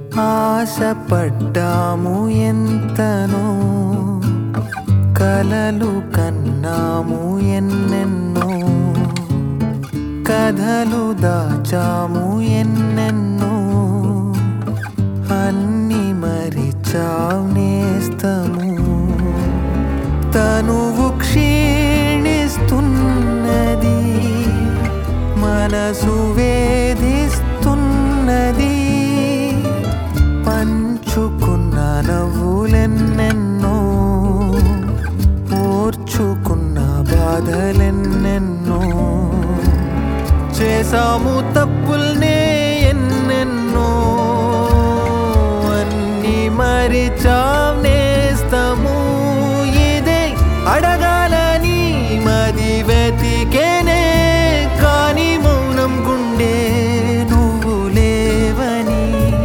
ఆశపడ్డాము ఎంతనో కలలు కన్నాము ఎన్నెన్నో కథలు దాచాము ఎన్నెన్నో అన్ని మరిచావు నేస్తము తనువు క్షీణిస్తున్నది మనసు వేధిస్తున్నది పంచుకున్న నవ్వులెన్నెన్నో ఓర్చుకున్న బాధలెన్నెన్నో చేసాము తప్పుల్నే ఎన్నెన్నో అన్ని మరిచాం నేస్తము ఇదే అడగాలని మది వెతికేనే కాని మౌనం గుండె నువ్వు లేవని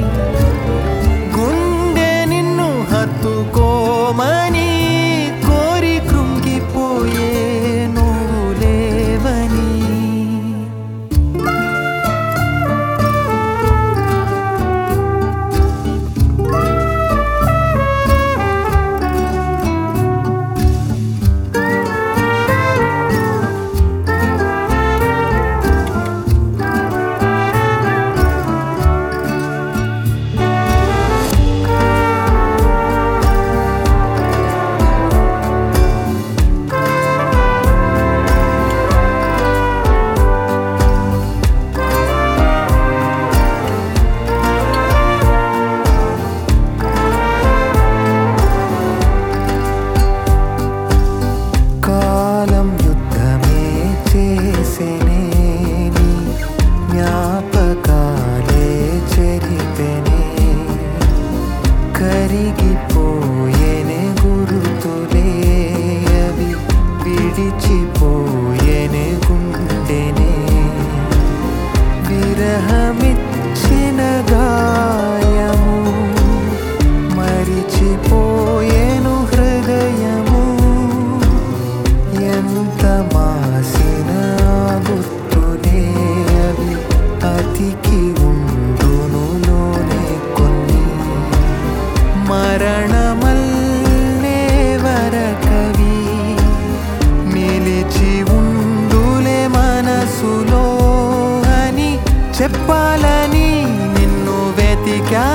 గుండె నిన్ను హత్తుకోమని కోరి కృంగిపోయే నువ్వు లేవని కాలం యుద్ధమే చేసేనే నీ జ్ఞాపకాలే చెరిపెనే కరిగిపోయేనే గురుతులే అవి విడిచిపోయేనే గుండెనే విరహమిచ్చిన గాయము మరిచిపోయేను హృదయము ఎంత మాసిన గుర్తులే అవి అతికి ఉండునులోనే కొన్ని మరణమల్లే వరకవి నిలిచి ఉండులే మనసులో అని చెప్పాలని నిన్ను వెతికా